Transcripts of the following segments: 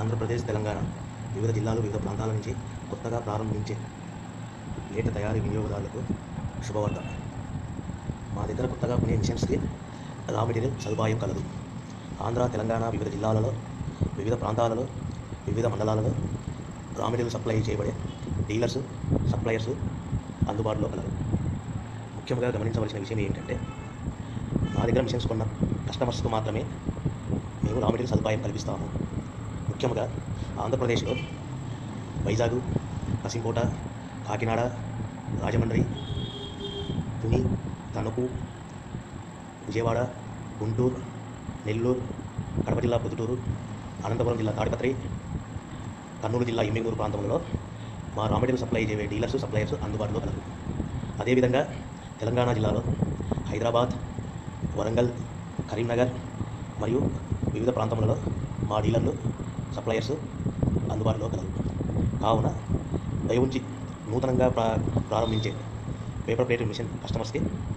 ఆంధ్రప్రదేశ్ తెలంగాణ వివిధ జిల్లాలు వివిధ ప్రాంతాల నుంచి కొత్తగా ప్రారంభించే ప్లేట్ తయారీ వినియోగదారులకు శుభవార్త మా దగ్గర కొత్తగా కొనే మిషన్స్కి రా మెటీరియల్ సదుపాయం కలదు ఆంధ్ర తెలంగాణ వివిధ జిల్లాలలో వివిధ ప్రాంతాలలో వివిధ మండలాలలో రా మెటీరియల్ సప్లై చేయబడే డీలర్స్ సప్లయర్స్ అందుబాటులో కలరు ముఖ్యంగా గమనించవలసిన విషయం ఏంటంటే మా దగ్గర మిషన్స్ కొన్న కస్టమర్స్కు మాత్రమే మేము రా మెటీరియల్ సదుపాయం కల్పిస్తాము ముఖ్యంగా ఆంధ్రప్రదేశ్లో వైజాగ్ కసింకోట కాకినాడ రాజమండ్రి తుని తణుకు విజయవాడ గుంటూరు నెల్లూరు కడప జిల్లా పొద్దుటూరు అనంతపురం జిల్లా తాడిపత్రి కర్నూలు జిల్లా ఎమ్మిగనూరు ప్రాంతంలో మా రా మెటీరియల్ సప్లై చేయే డీలర్స్ సప్లయర్స్ అందుబాటులో కలరు అదేవిధంగా తెలంగాణ జిల్లాలో హైదరాబాద్ వరంగల్ కరీంనగర్ మరియు వివిధ ప్రాంతములలో మా డీలర్లు సప్లయర్స్ అందుబాటులో కలరు కావున దయవుంచి నూతనంగా ప్రా ప్రారంభించే పేపర్ ప్లేట్ మిషన్ కస్టమర్స్కి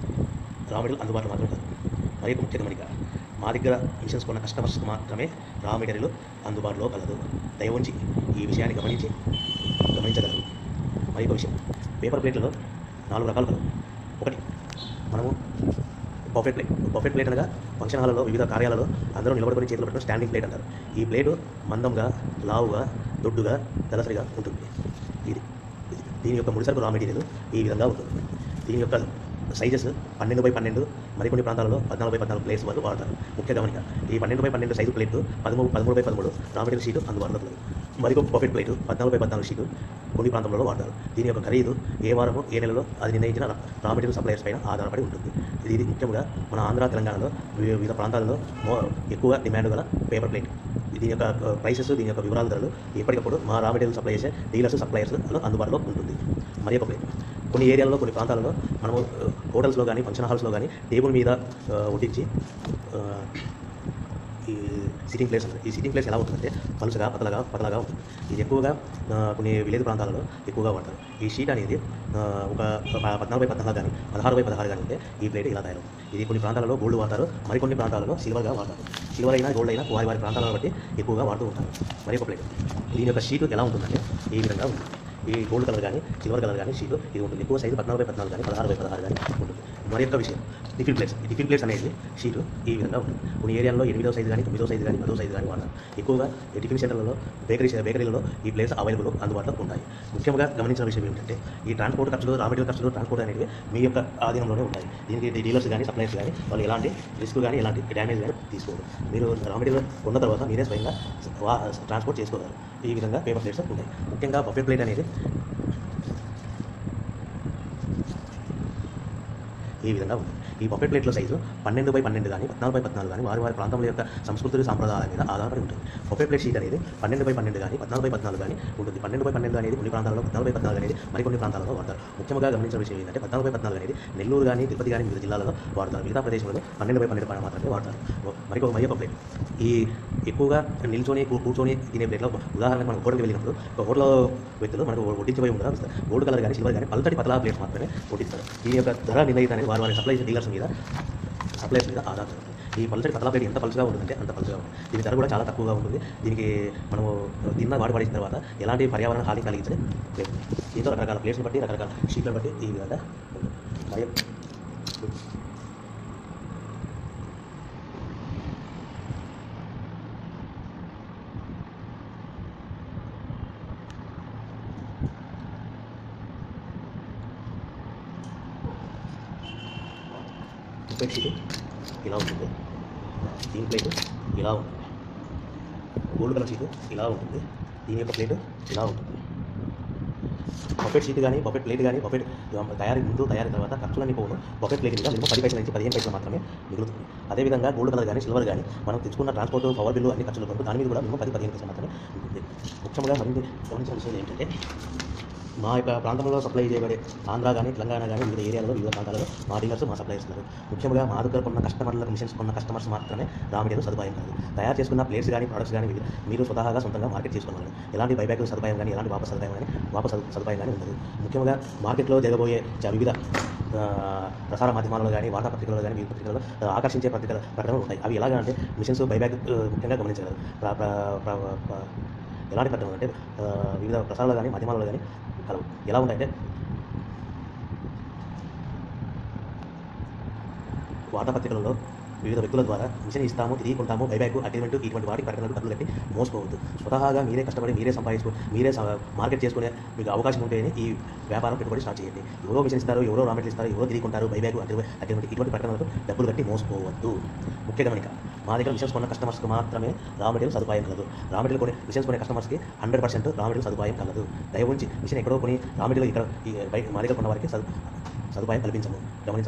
రా మెటీరియల్ అందుబాటులో మాత్రమే కాదు మరి ఒక ముఖ్య గమనిక మా దగ్గర మిషన్స్ కొన్న కస్టమర్స్కి మాత్రమే రా మెటీరియల్ అందుబాటులో కలదు దయవుంచి ఈ విషయాన్ని గమనించి గమనించగలరు మరి ఒక విషయం పేపర్ ప్లేట్లలో నాలుగు రకాలు కలవు ఒకటి మనము బఫెట్ ప్లేట్ బఫెట్ ప్లేట్ అనగా ఫంక్షన్ హాల్లో వివిధ కార్యాలలో అందరూ నిలబడుకొని చేతులు పెట్టడం స్టాండింగ్ ప్లేట్ అంటారు ఈ ప్లేటు మందంగా లావుగా దొడ్డుగా దళసరిగా ఉంటుంది ఇది ఇది. దీని యొక్క ముడిసరుకు రా మెటీరియల్ ఈ విధంగా ఉంటుంది దీని యొక్క సైజెస్ పన్నెండు బై పన్నెండు మరికొన్ని ప్రాంతాలలో పద్నాలుగు బై పద్నాలుగు ప్లేట్స్ వరకు వాడతారు ముఖ్య గమనిక ఈ పన్నెండు బై పన్నెండు సైజు ప్లేట్ పదమూడు పదమూడు బై పదమూడు రా మెటీరియల్ షీట్ అందుబాటులో కలదు మరికొక బఫెట్ ప్లేట్ పద్నాలుగు బై పద్నాలుగు షీటు కొన్ని ప్రాంతంలో వాడతారు దీని యొక్క ఖరీదు ఏ వారమో ఏ నెలలో అది నిర్ణయించిన రా మెటీరియల్ సప్లయర్స్ పైన ఆధారపడి ఉంటుంది ఇది ఇది ముఖ్యంగా మన ఆంధ్ర తెలంగాణలో వివిధ వివిధ ప్రాంతాలలో మో ఎక్కువ డిమాండ్ గల పేపర్ ప్లేట్ దీని యొక్క ప్రైసెస్ దీని యొక్క వివరాల ధరలు ఎప్పటికప్పుడు మా రా మెటీరియల్ సప్లై చేసే డీలర్స్ సప్లయర్స్ అందుబాటులో ఉంటుంది మరి ఒక ప్లేట్ కొన్ని ఏరియాలలో కొన్ని ప్రాంతాలలో మనము ఆ, హోటల్స్లో కానీ ఫంక్షన్ హాల్స్లో కానీ టేబుల్ మీద ఆ, వడ్డించి ఆ, ఈ సిట్టింగ్ ప్లేస్ ఉంటుంది ఈ సిట్టింగ్ ప్లేస్ ఎలా ఉంటుందంటే పలుచగా పతలగా పతలగా ఉంటుంది ఇది ఎక్కువగా ఆ, కొన్ని విలేజ్ ప్రాంతాలలో ఎక్కువగా వాడతారు ఈ షీట్ అనేది ఆ, ఒక ప- పద్నాలుగు బై పద్నాలుగు కానీ పదహారు బై పదహారు కానీ ఉంటే ఈ ప్లేట్ ఇలా తయారు ఇది కొన్ని ప్రాంతాలలో గోల్డ్ వాడతారు మరికొన్ని ప్రాంతాలలో సిల్వర్గా వాడతారు సిల్వర్ అయినా గోల్డ్ అయినా వారి వారి ప్రాంతాలను బట్టి ఎక్కువగా వాడుతూ ఉంటారు మరి ఒక ప్లేట్ దీని యొక్క షీట్ ఎలా ఉంటుందంటే ఈ విధంగా ఉంటుంది ఈ గోల్డ్ కలర్ కానీ సిల్వర్ కలర్ కానీ షీట్ ఇది ఉంటుంది ఎక్కువ సైజు పద్నాలుగు బై పద్నాలుగు కానీ పదహారు బై పదహారు కానీ ఉంటుంది మరి యొక్క విషయం టిఫిన్ ప్లేట్స్ ఈ టిఫిన్ ప్లేట్స్ అనేది షీట్ ఈ విధంగా ఉంటుంది కొన్ని ఏరియాలో ఎనిమిదో సైజు కానీ తొమ్మిదో సైజు కానీ పదో సైజు కానీ వాడతారు ఎక్కువగా ఈ టిఫిన్ సెంటర్లలో బేకరీ బేకరీలలో ఈ ప్లేట్స్ అవైలబుల్ అందుబాటులో ఉంటాయి ముఖ్యంగా గమనించిన విషయం ఏంటంటే ఈ ట్రాన్స్పోర్ట్ ఖర్చులు రా మెటీరియల్ ఖర్చులు ట్రాన్స్పోర్ట్ అనేవి మీ యొక్క ఆధీనంలోనే ఉంటాయి దీనికి డీలర్స్ కానీ సప్లైర్స్ కానీ వాళ్ళు ఎలాంటి రిస్క్ కానీ ఎలాంటి డ్యామేజ్ కానీ తీసుకోరు మీరు రా మెటీరియల్ కొన్న తర్వాత మీరే స్వయంగా వా- ట్రాన్స్పోర్ట్ చేసుకోగలరు ఈ విధంగా పేపర్ ప్లేట్స్ ఉంటాయి ముఖ్యంగా బఫెట్ ప్లేట్ అనేది ఈ విధంగా ఉంది ఈ బఫెట్ ప్లేట్ల సైజు పన్నెండు బై పన్నెండు కానీ పద్నాలుగు బై పద్నాలుగు కానీ వారి వారి ప్రాంతంలో యొక్క సంస్కృతి సాంప్రదాయాల మీద ఆధారపడి ఉంటుంది బఫెట్ ప్లేట్ షీట్ అనేది పన్నెండు బై పన్నెండు కానీ పద్నాలుగు బై పద్నాలుగు కానీ ఉంటుంది పన్నెండు బై పన్నెండు అనేది కొన్ని ప్రాంతాలలో పద్నాలుగు బై పద్నాలుగు అనేది మరికొన్ని ప్రాంతాలలో వాడతారు ముఖ్యంగా గమనించిన విషయం ఏంటంటే పద్నాలుగు బై పద్నాలుగు అనేది నెల్లూరు కానీ తిరుపతి కానీ వివిధ జిల్లాలలో వాడతారు మిగతా ప్రదేశంలో పన్నెండు బై పన్నెండు పైన మాత్రమే వాడతారు మరి ఒక మరి ఒక ప్లేట్ ఈ ఎక్కువగా నిల్చొని కూ- కూర్చొని తినే ప్లేట్లో ఉదాహరణకు మనం హోటల్కి వెళ్ళినప్పుడు ఒక హోటల్ వ్యక్తులు మనకు వడ్డించబోయి ఉంటారు ఇస్తారు గోల్డ్ కలర్ కానీ సిల్వర్ కానీ పల్చటి పతలా ప్లేట్స్ మాత్రమే వడ్డిస్తారు దీని యొక్క ధర నిర్ణయిత అనేది వారి వారి సప్లై డీలర్స్ మీద సప్లైస్ మీద ఆధారపడుతుంది ఈ పల్చటి పతలా ప్లేట్ ఎంత పలుచగా ఉంటుందంటే అంత పలుచగా ఉంటుంది దీని ధర కూడా చాలా తక్కువగా ఉంటుంది దీనికి మనము తిన్న వాడి పడిన తర్వాత ఎలాంటి పర్యావరణ హాని కలిగించే ప్లేట్ దీంతో రకరకాల ప్లేట్స్ని బట్టి రకరకాల షీట్లను బట్టి ఈ విధంగా ఉంటుంది. మరి బఫెట్ షీట్ ఇలా ఉంటుంది దీని ప్లేట్ ఇలా ఉంటుంది గోల్డ్ కలర్ షీట్ ఇలా ఉంటుంది దీని యొక్క ప్లేట్ ఇలా ఉంటుంది బఫెట్ షీట్ కానీ బఫెట్ ప్లేట్ కానీ బఫెట్ తయారీ ముందు తయారీ తర్వాత ఖర్చులన్నీ పోను బఫెట్ ప్లేట్ మీద మినిమం పది పైసల నుంచి పదిహేను పైసలు మాత్రమే మిగులుతుంది అదేవిధంగా గోల్డ్ కలర్ కానీ సిల్వర్ కానీ మనం తెచ్చుకున్న ట్రాన్స్పోర్ట్ పవర్ బిల్లు అన్ని ఖర్చులు కనుక దాని మీద కూడా మినిమం పది పదిహేను పైసలు మాత్రమే ఉంటుంది ముఖ్యంగా మరింత గమనించిన విషయం ఏంటంటే మా యొక్క ప్రాంతంలో సప్లై చేయబడే ఆంధ్ర కానీ తెలంగాణ కానీ వివిధ ఏరియాలలో వివిధ ప్రాంతాలలో మా డీలర్స్ మా సప్లై చేస్తున్నారు ముఖ్యంగా మా దగ్గర కొన్న కస్టమర్లకు మిషన్స్ కొన్న కస్టమర్స్ మాత్రమే రా మెటీరియల్ సదుపాయం కాదు తయారు చేసుకున్న ప్లేట్స్ కానీ ప్రొడక్ట్స్ కానీ వివిధ మీరు స్వతహాగా సొంతంగా మార్కెట్ చేసుకున్నారు ఎలాంటి బైబ్యాక్ సదుపాయం కానీ ఎలాంటి వాపస్ సదుపాయం కానీ వాపస్ సదు- సదుపాయం కానీ ఉండదు ముఖ్యంగా మార్కెట్లో జరగబోయే చ- వివిధ ఆ, ప్రసార మాధ్యమాలలో కానీ వార్తాపత్రికలలో కానీ వివిధ పత్రికలలో ఆ, ఆకర్షించే పత్రికల ప్రకటనలు ఉంటాయి అవి ఎలాగా అంటే మిషన్స్ బైబ్యాక్ ఆ, ముఖ్యంగా గమనించగలరు ప్ర- ప్ర- ప్ర- ప్ర- ఎలాంటి ప్రకటనలు అంటే ఆ, వివిధ ప్రసారాలు కానీ మాధ్యమాలలో కానీ కలవు ఎలా ఉంటాయంటే వార్తాపత్రికలలో వివిధ వ్యక్తుల ద్వారా మిషన్ ఇస్తాము తిరిగి కొంటాము బైబ్యాక్ అగ్రిమెంట్ ఇటువంటి వాటి ప్రకటనలకు డబ్బులు కట్టి మోసపోవద్దు స్వతహాగా మీరే కష్టపడి మీరే సంపాదించుకో మీరే స- మార్కెట్ చేసుకునే మీకు అవకాశం ఉంటేనే ఈ వ్యాపారం పెట్టుబడి స్టార్ట్ చేయండి ఎవరో మిషన్ ఇస్తారు ఎవరో రా మెటీరియల్ ఇస్తారు ఎవరో తిరిగి కొంటారు బైబ్యాక్ అగ్రిమెంట్ అగ్రిమెంట్ ఇటువంటి ప్రకటనలకు డబ్బులు కట్టి మోసపోవద్దు ముఖ్య గమనిక మా దగ్గర మిషన్స్ కొన్న కస్టమర్స్కి మాత్రమే రా మెటీరియల్ సదుపాయం కలదు రా మెటీరియల్ కొనే మిషన్స్ కొనే కస్టమర్స్కి హండ్రెడ్ పర్సెంట్ రా మెటీరియల్ సదుపాయం కలదు దయ ఉంచి మిషన్ ఎక్కడో కొని రా మెటీరియల్ ఇక్కడ ఈ బయట మా దగ్గర కొన్న వారికి సదు- సదుపాయం కల్పించము గమనించ